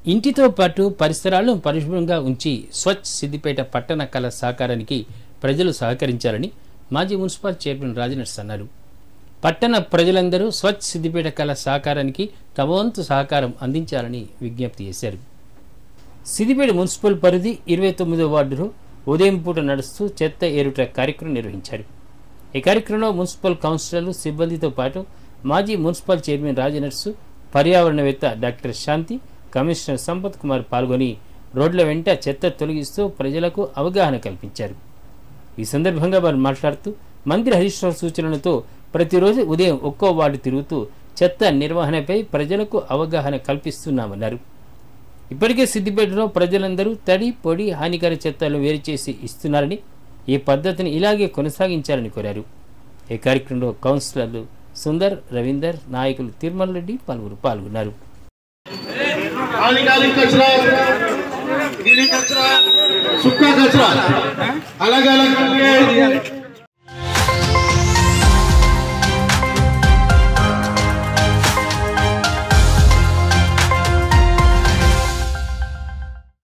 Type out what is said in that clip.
ఇంటితో పాటు పరిసరాలను పరిశుభ్రంగా ఉంచి స్వచ్ఛ సిద్దిపేట పట్టణ కళ సాకారానికి ప్రజలు సహకరించాలని మాజీ మున్సిపల్ చైర్మన్ రాజనర్స్ అన్నారు పట్టణ ప్రజలందరూ స్వచ్ఛ సిద్దిపేట కళ సాకారానికి తమ వంతు సహకారం అందించాలని విజ్ఞప్తి చేశారు సిద్దిపేట మున్సిపల్ పరిధి ఇరవై తొమ్మిదో వార్డులో ఉదయం పూట నడుస్తూ చెత్త ఏరుట కార్యక్రమం నిర్వహించారు ఈ కార్యక్రమంలో మున్సిపల్ కౌన్సిలర్లు సిబ్బందితో పాటు మాజీ మున్సిపల్ చైర్మన్ రాజనర్సు పర్యావరణవేత్త డాక్టర్ శాంతి కమిషనర్ సంపత్ కుమార్ పాల్గొని రోడ్ల వెంట చెత్త తొలగిస్తూ ప్రజలకు అవగాహన కల్పించారు ఈ సందర్భంగా వారు మాట్లాడుతూ మంత్రి హరీష్ రావు సూచనలతో ప్రతిరోజు ఉదయం ఒక్కో వార్డు తిరుగుతూ చెత్త నిర్వహణపై ప్రజలకు అవగాహన కల్పిస్తున్నామన్నారు ఇప్పటికే సిద్దిపేటలో ప్రజలందరూ తడి పొడి హానికర చెత్తలు వేరు చేసి ఇస్తున్నారని ఈ పద్ధతిని ఇలాగే కొనసాగించాలని కోరారు ఈ కార్యక్రమంలో కౌన్సిలర్లు సుందర్ రవీందర్ నాయకులు తిరుమల రెడ్డి పలువురు పాల్గొన్నారు हानिकारक कचरा गीली कचरा सूखा कचरा अलग अलग करके